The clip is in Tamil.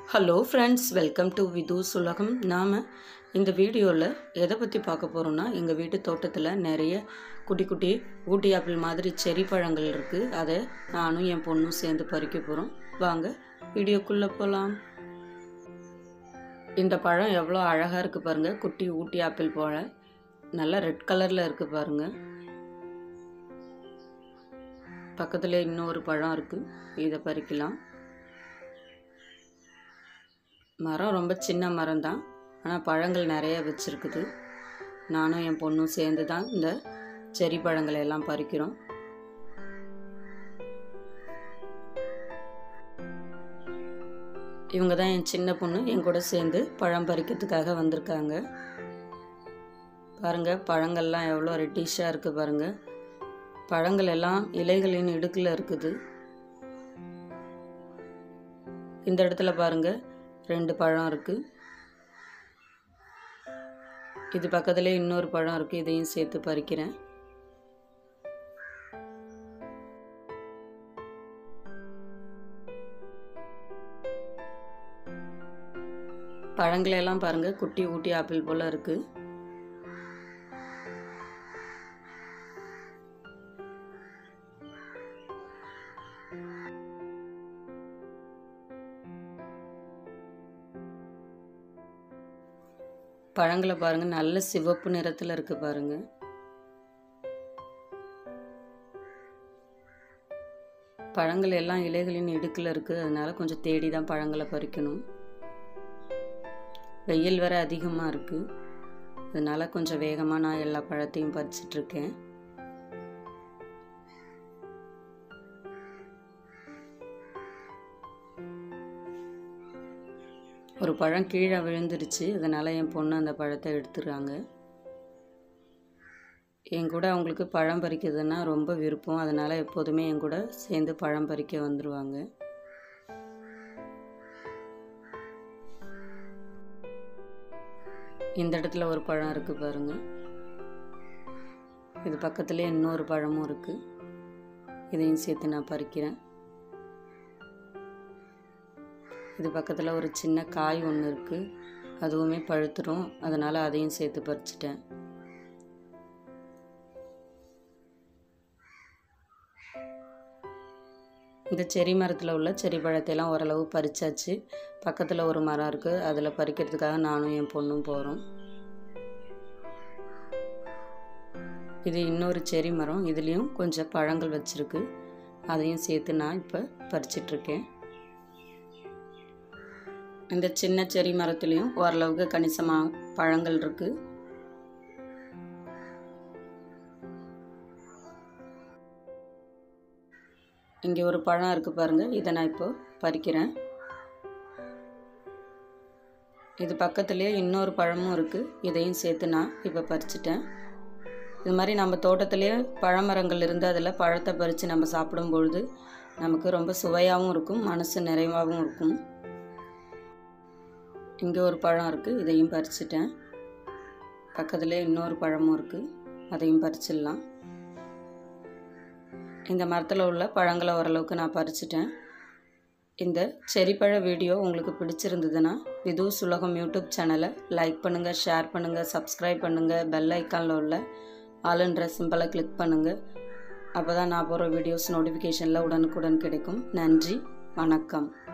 hello friends welcome to Vidhu's உலகம் நாம் இந்த வீடியோவில் எதை பற்றி பார்க்க போகிறோம்னா எங்கள் வீட்டு தோட்டத்தில் நிறைய குட்டி குட்டி ஊட்டி ஆப்பிள் மாதிரி செரி பழங்கள் இருக்குது அதை நானும் என் பொண்ணும் சேர்ந்து பறிக்க போகிறோம் வாங்க வீடியோக்குள்ளே போகலாம் இந்த பழம் எவ்வளோ அழகாக இருக்குது பாருங்கள் குட்டி ஊட்டி ஆப்பிள் போல நல்லா ரெட் கலரில் இருக்குது பாருங்கள் பக்கத்தில் இன்னொரு பழம் இருக்குது இதை பறிக்கலாம் மரம் ரொம்ப சின்ன மரம் தான் ஆனால் பழங்கள் நிறைய வச்சுருக்குது நானும் என் பொண்ணும் சேர்ந்து தான் இந்த செரி பழங்களை எல்லாம் பறிக்கிறோம் இவங்க தான் என் சின்ன பொண்ணு என் கூட சேர்ந்து பழம் பறிக்கிறதுக்காக வந்திருக்காங்க பாருங்கள் பழங்கள்லாம் எவ்வளோ ரெட்டிஷாக இருக்குது பாருங்கள் பழங்கள் எல்லாம் இலைகளின் இடுக்கில் இருக்குது இந்த இடத்துல பாருங்கள் ரெண்டு பழம் இருக்குது இது பக்கத்துலேயே இன்னொரு பழம் இருக்குது இதையும் சேர்த்து பறிக்கிறேன் பழங்களெல்லாம் பாருங்கள் குட்டி ஊட்டி ஆப்பிள் போல் இருக்குது பழங்களை பாருங்கள் நல்ல சிவப்பு நிறத்தில் இருக்குது பாருங்கள் பழங்கள் எல்லாம் இலைகளின் இடுக்கில் இருக்குது அதனால கொஞ்சம் தேடி தான் பழங்களை பறிக்கணும் வெயில் வேற அதிகமாக இருக்குது அதனால கொஞ்சம் வேகமாக நான் எல்லா பழத்தையும் பறிச்சிட்ருக்கேன் ஒரு பழம் கீழே விழுந்துருச்சு அதனால் என் பொண்ணு அந்த பழத்தை எடுத்துடுறாங்க என் கூட அவங்களுக்கு பழம் பறிக்கிறதுனா ரொம்ப விருப்பம் அதனால் எப்போதுமே என் கூட சேர்ந்து பழம் பறிக்க வந்துடுவாங்க இந்த இடத்துல ஒரு பழம் இருக்குது பாருங்க இது பக்கத்துலேயே இன்னொரு பழமும் இருக்குது இதையும் சேர்த்து நான் பறிக்கிறேன் இது பக்கத்தில் ஒரு சின்ன காய் ஒன்று இருக்குது அதுவுமே பழுத்துரும் அதனால் அதையும் சேர்த்து பறிச்சிட்டேன் இந்த செரி மரத்தில் உள்ள செரி பழத்தையெல்லாம் ஓரளவு பறிச்சாச்சு பக்கத்தில் ஒரு மரம் இருக்குது அதில் பறிக்கிறதுக்காக நானும் என் பொண்ணும் போகிறோம் இது இன்னொரு செரி மரம் இதுலேயும் கொஞ்சம் பழங்கள் வச்சுருக்கு அதையும் சேர்த்து நான் இப்போ பறிச்சிட்ருக்கேன் இந்த சின்ன செரி மரத்துலேயும் ஓரளவுக்கு கணிசமாக பழங்கள் இருக்குது இங்கே ஒரு பழம் இருக்குது பாருங்கள் இதை நான் இப்போ பறிக்கிறேன் இது பக்கத்துலேயே இன்னொரு பழமும் இருக்குது இதையும் சேர்த்து நான் இப்போ பறிச்சிட்டேன் இது மாதிரி நம்ம தோட்டத்திலே பழமரங்கள் இருந்து அதில் பழத்தை பறித்து நம்ம சாப்பிடும் பொழுது நமக்கு ரொம்ப சுவையாகவும் இருக்கும் மனசு நிறைவாகவும் இருக்கும் இங்கே ஒரு பழம் இருக்குது இதையும் பறிச்சிட்டேன் பக்கத்தில் இன்னொரு பழமும் இருக்குது அதையும் பறிச்சிடலாம் இந்த மரத்தில் உள்ள பழங்களை ஓரளவுக்கு நான் பறிச்சிட்டேன் இந்த செரிப்பழ வீடியோ உங்களுக்கு பிடிச்சிருந்ததுன்னா விது சுலகம் யூடியூப் சேனலை லைக் பண்ணுங்கள் ஷேர் பண்ணுங்கள் சப்ஸ்கிரைப் பண்ணுங்கள் பெல் ஐக்கானில் உள்ள ஆளுன்ற சிம்பிளை கிளிக் பண்ணுங்கள் அப்போ தான் நான் போகிற வீடியோஸ் நோட்டிஃபிகேஷனில் உடனுக்குடன் கிடைக்கும் நன்றி வணக்கம்